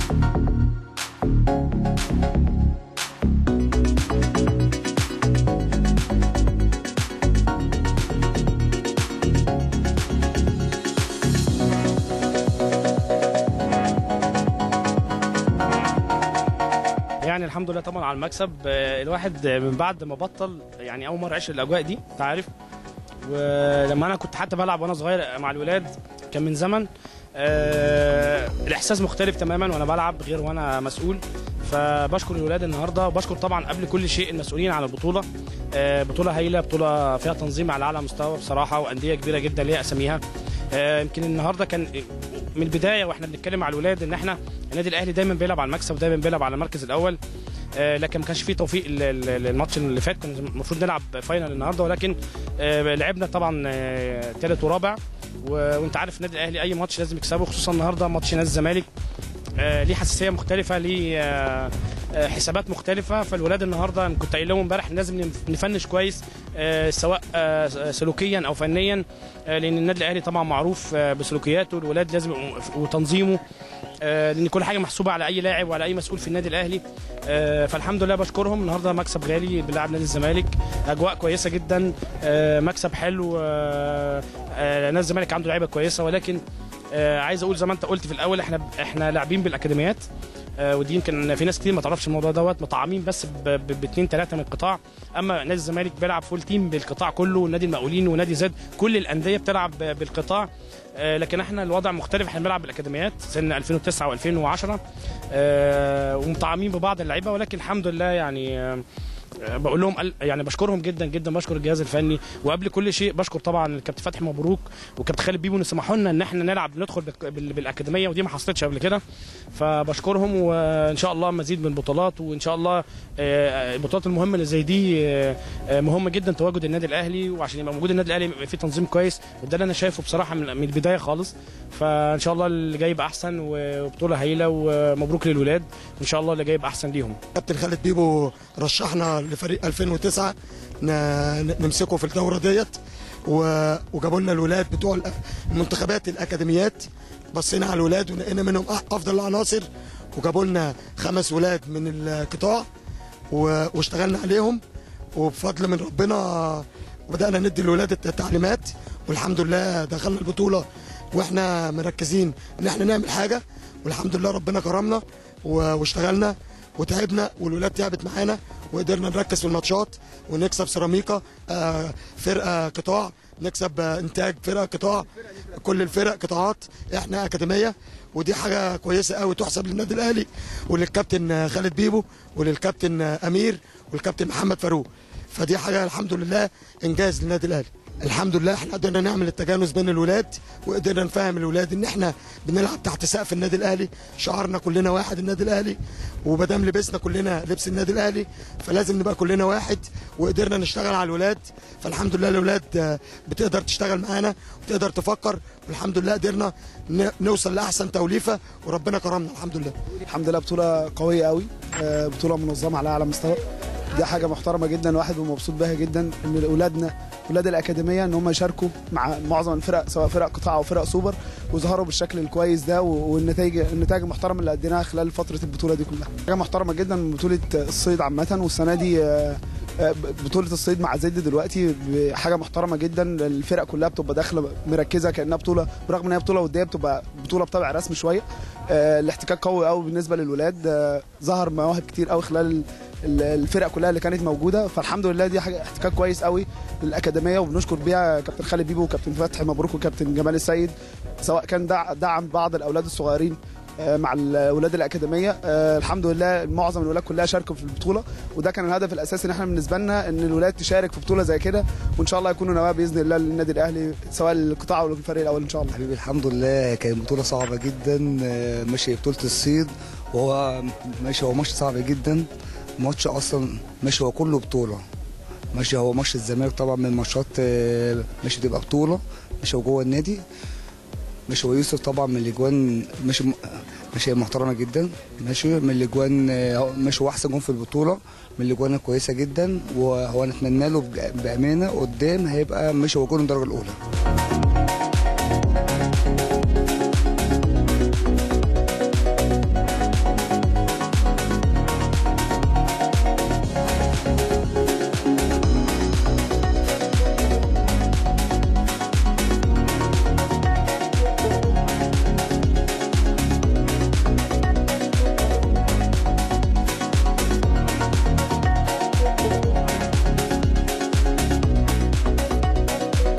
يعني الحمد لله طبعا على المكسب آه، الواحد من بعد ما بطل يعني اول مره اعيش الاجواء دي انت عارف ولما انا كنت حتى بلعب وانا صغير مع الولاد كان من زمن آه، الاحساس مختلف تماما وانا بلعب غير وانا مسؤول فبشكر الولاد النهارده وبشكر طبعا قبل كل شيء المسؤولين عن البطوله آه، بطوله هايله بطوله فيها تنظيم على اعلى مستوى بصراحه وانديه كبيره جدا ليها اساميها آه، يمكن النهارده كان من البدايه واحنا بنتكلم مع الولاد ان احنا النادي الاهلي دايما بيلعب على المكسب ودايما بيلعب على المركز الاول آه، لكن ما كانش فيه توفيق ال- ال- الماتش اللي فات كنا المفروض نلعب فاينل النهارده ولكن آه، لعبنا طبعا ثالث ورابع و- وانت عارف النادي الاهلي اي ماتش لازم يكسبه خصوصا النهارده ماتش نادي الزمالك آه، ليه حساسيه مختلفه ليه آه، آه، حسابات مختلفه فالولاد النهارده أنا كنت قايل لهم امبارح لازم نف- نفنش كويس آه، سواء آه، سلوكيا او فنيا آه، لان النادي الاهلي طبعا معروف آه، بسلوكياته الولاد لازم وتنظيمه آه، لان كل حاجه محسوبه على اي لاعب وعلى اي مسؤول في النادي الاهلي آه، فالحمد لله بشكرهم النهارده مكسب غالي بنلعب نادي الزمالك اجواء كويسه جدا آه، مكسب حلو آه، آه، نادي الزمالك عنده لعيبه كويسه ولكن آه، عايز اقول زي ما انت قلت في الاول احنا احنا لاعبين بالاكاديميات آه، ودي يمكن في ناس كتير ما تعرفش الموضوع دوت مطعمين بس باثنين ثلاثه من القطاع اما نادي الزمالك بيلعب فول تيم بالقطاع كله ونادي المقاولين ونادي زد كل الانديه بتلعب ب- بالقطاع آه، لكن احنا الوضع مختلف احنا بنلعب بالاكاديميات سن 2009 و2010 ومطعمين ببعض اللعيبه ولكن الحمد لله يعني آه، بقول لهم ال- يعني بشكرهم جدا جدا بشكر الجهاز الفني وقبل كل شيء بشكر طبعا الكابتن فتحي مبروك وكابتن خالد بيبو ان سمحوا لنا ان احنا نلعب ندخل بالك- بال- بالاكاديميه ودي ما حصلتش قبل كده فبشكرهم وان شاء الله مزيد من البطولات وان شاء الله آه، البطولات المهمه اللي زي دي آه، آه، مهمه جدا تواجد النادي الاهلي وعشان يبقى موجود النادي الاهلي يبقى في تنظيم كويس وده اللي انا شايفه بصراحه من من البدايه خالص فان شاء الله اللي جاي يبقى احسن وبطوله هايله ومبروك للولاد وان شاء الله اللي جاي يبقى احسن ليهم كابتن خالد بيبو رشحنا لفريق 2009 ن- نمسكه في الدوره ديت و- وجابوا لنا الولاد بتوع الأ- المنتخبات الاكاديميات بصينا على الولاد ولقينا منهم أح- افضل العناصر وجابوا لنا خمس ولاد من القطاع و- واشتغلنا عليهم وبفضل من ربنا بدانا ندي الولاد التعليمات والحمد لله دخلنا البطوله واحنا مركزين ان احنا نعمل حاجه والحمد لله ربنا كرمنا و- واشتغلنا وتعبنا والولاد تعبت معانا وقدرنا نركز في الماتشات ونكسب سيراميكا آه، فرقه قطاع نكسب آه، انتاج فرقه قطاع كل الفرق قطاعات احنا اكاديميه ودي حاجه كويسه قوي تحسب للنادي الاهلي وللكابتن آه، خالد بيبو وللكابتن آه، امير والكابتن محمد فاروق فدي حاجه الحمد لله انجاز للنادي الاهلي الحمد لله احنا قدرنا نعمل التجانس بين الولاد وقدرنا نفهم الولاد ان احنا بنلعب تحت سقف النادي الاهلي شعارنا كلنا واحد النادي الاهلي ومادام لبسنا كلنا لبس النادي الاهلي فلازم نبقى كلنا واحد وقدرنا نشتغل على الولاد فالحمد لله الولاد آه، بتقدر تشتغل معانا وتقدر تفكر والحمد لله قدرنا ن- نوصل لاحسن توليفه وربنا كرمنا الحمد لله الحمد لله بطولة قوية قوي آه، بطولة منظمة على أعلى مستوى دي حاجة محترمة جدا واحد ومبسوط بيها جدا إن أولادنا أولاد الأكاديمية إن هم يشاركوا مع معظم الفرق سواء فرق قطاع أو فرق سوبر وظهروا بالشكل الكويس ده و- والنتائج النتائج المحترمة اللي أديناها خلال فترة البطولة دي كلها حاجة محترمة جدا من بطولة الصيد عامة والسنة دي آه، آه، بطولة الصيد مع زد دلوقتي حاجة محترمة جدا الفرق كلها بتبقى داخلة مركزة كأنها بطولة برغم إن هي بطولة ودية بتبقى بطولة بطابع رسمي شوية آه، الاحتكاك قوي قوي بالنسبه للولاد آه، ظهر مواهب كتير قوي خلال ال- ال- الفرق كلها اللي كانت موجوده فالحمد لله دي حاجه احتكاك كويس قوي للاكاديميه وبنشكر بيها كابتن خالد بيبو وكابتن فتحي مبروك وكابتن جمال السيد سواء كان دع- دعم بعض الاولاد الصغيرين آه، مع اولاد الاكاديميه آه، الحمد لله معظم الولاد كلها شاركوا في البطوله وده كان الهدف الاساسي ان احنا بالنسبه لنا ان الولاد تشارك في بطوله زي كده وان شاء الله يكونوا نواه باذن الله للنادي الاهلي سواء القطاع او الفريق الاول ان شاء الله حبيبي الحمد لله كانت بطولة صعبة جدا آه، ماشي بطولة الصيد وهو ماشي هو ماتش صعب جدا ماتش اصلا ماشي هو كله بطولة ماشي هو ماتش الزمالك طبعا من الماتشات آه، ماشي تبقى بطولة ماشي هو جوه النادي ماشي هو يوسف طبعا من الاجوان ماشي ماشي محترمة جدا ماشي من الاجوان آه، ماشي هو احسن جون في البطولة من الاجوان الكويسة جدا وهو نتمنى له بأمانة قدام هيبقى ماشي هو جون الدرجة الأولى